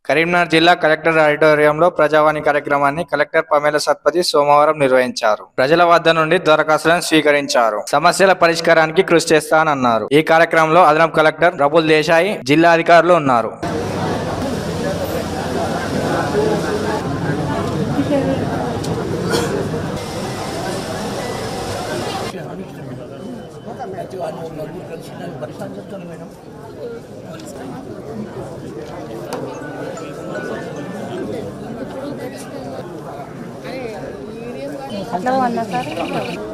కరీంనగర్ జిల్లా కలెక్టర్ ఆడిటోరియంలో ప్రజావాణి కార్యక్రమాన్ని కలెక్టర్ పమేల సత్పతి సోమవారం నిర్వహించారు ప్రజల వద్ద నుండి దరఖాస్తులను స్వీకరించారు సమస్యల పరిష్కారానికి కృషి చేస్తానన్నారు ఈ కార్యక్రమంలో అదనపు కలెక్టర్ రబుల్ దేశాయి జిల్లా అధికారులు ఉన్నారు అట్లా అన్నా సార్